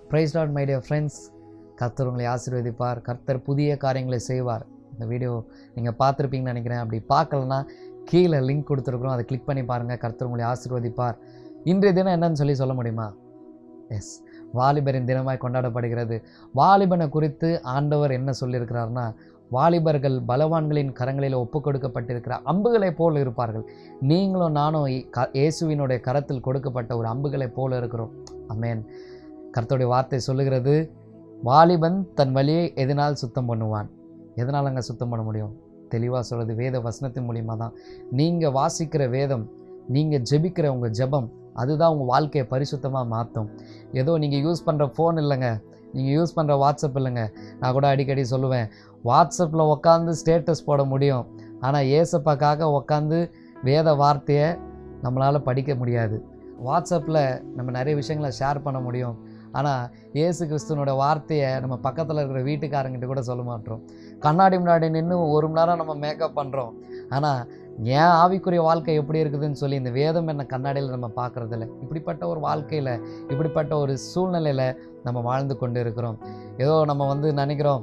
price Lord my dear friends கர்த்தர் உங்களை ஆசீர்வதிப்பார் கர்த்தர் புதிய காரியங்களை செய்வார் இந்த வீடியோ நீங்கள் பார்த்துருப்பீங்கன்னு நினைக்கிறேன் அப்படி பார்க்கலன்னா கீழே லிங்க் கொடுத்துருக்குறோம் அதை கிளிக் பண்ணி பாருங்கள் கர்த்தர் உங்களை ஆசீர்வதிப்பார் இன்றைய தினம் என்னன்னு சொல்லி சொல்ல முடியுமா எஸ் வாலிபரின் தினமாய் கொண்டாடப்படுகிறது வாலிபனை குறித்து ஆண்டவர் என்ன சொல்லியிருக்கிறார்னா வாலிபர்கள் பலவான்களின் கரங்களில் ஒப்பு கொடுக்கப்பட்டிருக்கிற அம்புகளைப் போல் இருப்பார்கள் நீங்களும் நானும் இ- க- இயேசுவினுடைய கரத்தில் கொடுக்கப்பட்ட ஒரு அம்புகளைப் போல இருக்கிறோம் அமேன் கர்த்தருடைய வார்த்தை சொல்லுகிறது வாலிபன் தன் வழியை எதனால் சுத்தம் பண்ணுவான் எதனால் அங்கே சுத்தம் பண்ண முடியும் தெளிவாக சொல்கிறது வேத வசனத்தின் மூலியமாக தான் நீங்கள் வாசிக்கிற வேதம் நீங்கள் ஜெபிக்கிற உங்கள் ஜெபம் அதுதான் உங்கள் வாழ்க்கையை பரிசுத்தமாக மாற்றும் ஏதோ நீங்கள் யூஸ் பண்ணுற ஃபோன் இல்லைங்க நீங்கள் யூஸ் பண்ணுற வாட்ஸ்அப் இல்லைங்க நான் கூட அடிக்கடி சொல்லுவேன் வாட்ஸ்அப்பில் உட்காந்து ஸ்டேட்டஸ் போட முடியும் ஆனால் ஏசப்பாக்காக உட்காந்து வேத வார்த்தையை நம்மளால் படிக்க முடியாது வாட்ஸ்அப்பில் நம்ம நிறைய விஷயங்களை ஷேர் பண்ண முடியும் ஆனால் இயேசு கிறிஸ்துவனோட வார்த்தையை நம்ம பக்கத்தில் இருக்கிற வீட்டுக்காரங்கிட்ட கூட சொல்ல மாட்டோம் கண்ணாடி முன்னாடி நின்று ஒரு மணி நேரம் நம்ம மேக்கப் பண்ணுறோம் ஆனால் ஏன் ஆவிக்குரிய வாழ்க்கை எப்படி இருக்குதுன்னு சொல்லி இந்த வேதம் என்ன கண்ணாடியில் நம்ம பார்க்குறதில்ல இப்படிப்பட்ட ஒரு வாழ்க்கையில் இப்படிப்பட்ட ஒரு சூழ்நிலையில் நம்ம வாழ்ந்து கொண்டு இருக்கிறோம் ஏதோ நம்ம வந்து நினைக்கிறோம்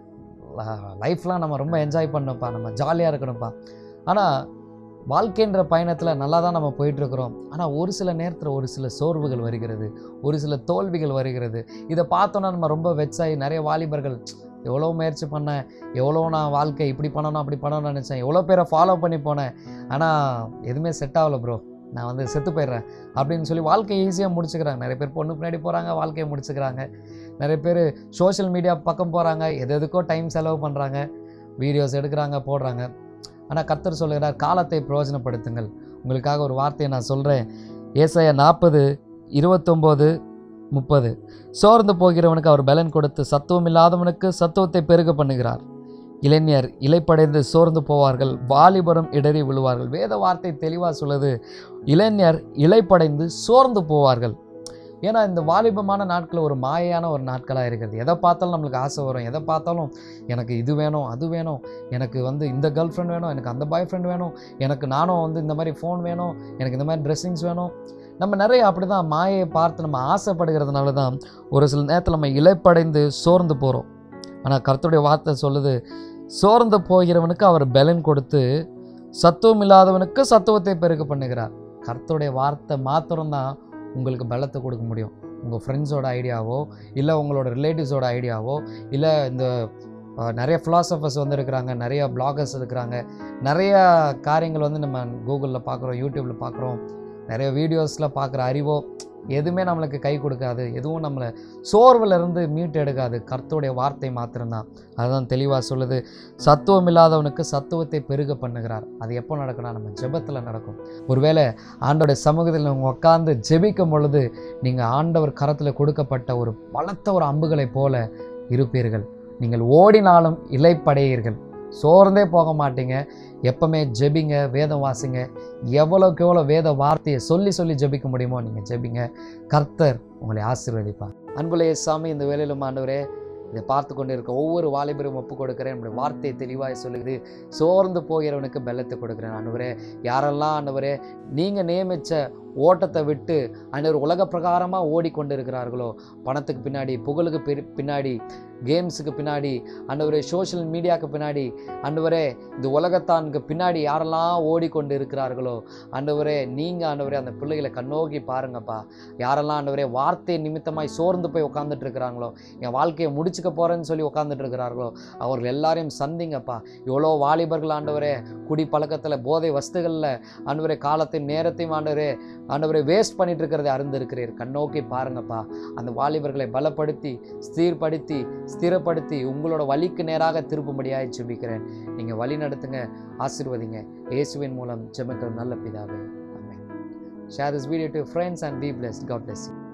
லைஃப்லாம் நம்ம ரொம்ப என்ஜாய் பண்ணோம்ப்பா நம்ம ஜாலியாக இருக்கணும்ப்பா ஆனால் வாழ்க்கைன்ற பயணத்தில் நல்லா தான் நம்ம போயிட்டுருக்குறோம் ஆனால் ஒரு சில நேரத்தில் ஒரு சில சோர்வுகள் வருகிறது ஒரு சில தோல்விகள் வருகிறது இதை பார்த்தோன்னா நம்ம ரொம்ப வெச்சாகி நிறைய வாலிபர்கள் எவ்வளோ முயற்சி பண்ணேன் எவ்வளோ நான் வாழ்க்கை இப்படி பண்ணணும் அப்படி பண்ணணும்னு நினச்சேன் எவ்வளோ பேரை ஃபாலோ பண்ணி போனேன் ஆனால் எதுவுமே செட் ஆகலை ப்ரோ நான் வந்து செத்து போயிடுறேன் அப்படின்னு சொல்லி வாழ்க்கையை ஈஸியாக முடிச்சுக்கிறாங்க நிறைய பேர் பொண்ணு பின்னாடி போகிறாங்க வாழ்க்கையை முடிச்சுக்கிறாங்க நிறைய பேர் சோஷியல் மீடியா பக்கம் போகிறாங்க எது எதுக்கோ டைம் செலவு பண்ணுறாங்க வீடியோஸ் எடுக்கிறாங்க போடுறாங்க ஆனால் கர்த்தர் சொல்லுகிறார் காலத்தை பிரயோஜனப்படுத்துங்கள் உங்களுக்காக ஒரு வார்த்தையை நான் சொல்கிறேன் ஏசாயா நாற்பது இருபத்தொம்போது முப்பது சோர்ந்து போகிறவனுக்கு அவர் பலன் கொடுத்து சத்துவம் இல்லாதவனுக்கு சத்துவத்தை பெருக பண்ணுகிறார் இளைஞர் இலைப்படைந்து சோர்ந்து போவார்கள் வாலிபரும் இடறி விழுவார்கள் வேத வார்த்தை தெளிவாக சொல்லுது இளைஞர் இலைப்படைந்து சோர்ந்து போவார்கள் ஏன்னா இந்த வாலிபமான நாட்கள் ஒரு மாயையான ஒரு நாட்களாக இருக்கிறது எதை பார்த்தாலும் நம்மளுக்கு ஆசை வரும் எதை பார்த்தாலும் எனக்கு இது வேணும் அது வேணும் எனக்கு வந்து இந்த கேர்ள் ஃப்ரெண்ட் வேணும் எனக்கு அந்த பாய் ஃப்ரெண்ட் வேணும் எனக்கு நானும் வந்து இந்த மாதிரி ஃபோன் வேணும் எனக்கு இந்த மாதிரி ட்ரெஸ்ஸிங்ஸ் வேணும் நம்ம நிறைய அப்படி தான் மாயையை பார்த்து நம்ம ஆசைப்படுகிறதுனால தான் ஒரு சில நேரத்தில் நம்ம இலைப்படைந்து சோர்ந்து போகிறோம் ஆனால் கர்த்தருடைய வார்த்தை சொல்லுது சோர்ந்து போகிறவனுக்கு அவர் பலன் கொடுத்து சத்துவம் இல்லாதவனுக்கு சத்துவத்தை பெருக்க பண்ணுகிறார் கர்த்தருடைய வார்த்தை மாத்திரம்தான் உங்களுக்கு பலத்தை கொடுக்க முடியும் உங்கள் ஃப்ரெண்ட்ஸோட ஐடியாவோ இல்லை உங்களோட ரிலேட்டிவ்ஸோட ஐடியாவோ இல்லை இந்த அஹ், நிறைய ஃபிலாசபர்ஸ் வந்து இருக்கிறாங்க நிறைய பிளாகர்ஸ் இருக்கிறாங்க நிறைய காரியங்கள் வந்து நம்ம கூகுளில் பார்க்குறோம் யூடியூப்பில் பார்க்குறோம் நிறைய வீடியோஸில் பார்க்குற அறிவோ எதுவுமே நம்மளுக்கு கை கொடுக்காது எதுவும் நம்மளை சோர்வில் இருந்து மீட்டு எடுக்காது கர்த்தருடைய வார்த்தை மாத்திரம்தான் அதுதான் தெளிவாக சொல்லுது சத்துவம் இல்லாதவனுக்கு சத்துவத்தை பெருக பண்ணுகிறார் அது எப்போ நடக்கும்னா நம்ம ஜெபத்தில் நடக்கும் ஒருவேளை ஆண்டோடைய சமூகத்தில் நீங்கள் உட்காந்து ஜெபிக்கும் பொழுது நீங்கள் ஆண்டவர் கரத்தில் கொடுக்கப்பட்ட ஒரு பலத்த ஒரு அம்புகளைப் போல இருப்பீர்கள் நீங்கள் ஓடினாலும் இலைப்படையீர்கள் சோர்ந்தே போக மாட்டீங்க எப்பவுமே ஜெபிங்க வேதம் வாசிங்க எவ்வளோக்கு எவ்வளோ வேத வார்த்தையை சொல்லி சொல்லி ஜெபிக்க முடியுமோ நீங்கள் ஜெபிங்க கர்த்தர் உங்களை ஆசீர்வதிப்பார் அன்புலே சாமி இந்த வேலையிலும் ஆண்டவரே இதை பார்த்து கொண்டு இருக்க ஒவ்வொரு வாலிபரும் ஒப்பு கொடுக்குறேன் என்னுடைய வார்த்தை தெளிவாய் சொல்லுது சோர்ந்து போகிறவனுக்கு பெல்லத்தை கொடுக்குறேன் ஆண்டவரே யாரெல்லாம் ஆண்டவரே நீங்கள் நியமித்த ஓட்டத்தை விட்டு ஆண்டவர் உலக பிரகாரமாக ஓடிக்கொண்டு இருக்கிறார்களோ பணத்துக்கு பின்னாடி புகழுக்கு பிரி- பின்னாடி கேம்ஸுக்கு பின்னாடி ஆண்டவரே சோஷியல் மீடியாவுக்கு பின்னாடி ஆண்டவரே இந்த உலகத்தானுக்கு பின்னாடி யாரெல்லாம் ஓடிக்கொண்டு இருக்கிறார்களோ ஆண்டவரே நீங்கள் ஆண்டவரே அந்த பிள்ளைகளை கண்ணோக்கி பாருங்கப்பா யாரெல்லாம் ஆண்டவரே வார்த்தை நிமித்தமாய் சோர்ந்து போய் உட்காந்துட்டு இருக்கிறாங்களோ என் வாழ்க்கையை முடிச்சுக்க போகிறேன்னு சொல்லி உட்காந்துட்டு இருக்கிறார்களோ அவர்கள் எல்லாரையும் சந்திங்கப்பா எவ்வளோ வாலிபர்கள் ஆண்டவரே குடி பழக்கத்தில் போதை வஸ்துகளில் ஆண்டவரே காலத்தையும் நேரத்தையும் ஆண்டவரே ஆண்டவரே வேஸ்ட் பண்ணிட்டு இருக்கிறதை அறிந்திருக்கிறீர் கண்ணோக்கி பாருங்கப்பா அந்த வாலிபர்களை பலப்படுத்தி ஸ்தீர்படுத்தி ஸ்திரப்படுத்தி உங்களோட வழிக்கு நேராக திருப்பும்படியாய் ஜெபிக்கிறேன் நீங்கள் வழி நடத்துங்க ஆசீர்வதிங்க இயேசுவின் மூலம் ஜெபிக்கிற நல்ல பிதாவே amen share this video to friends and be blessed God bless you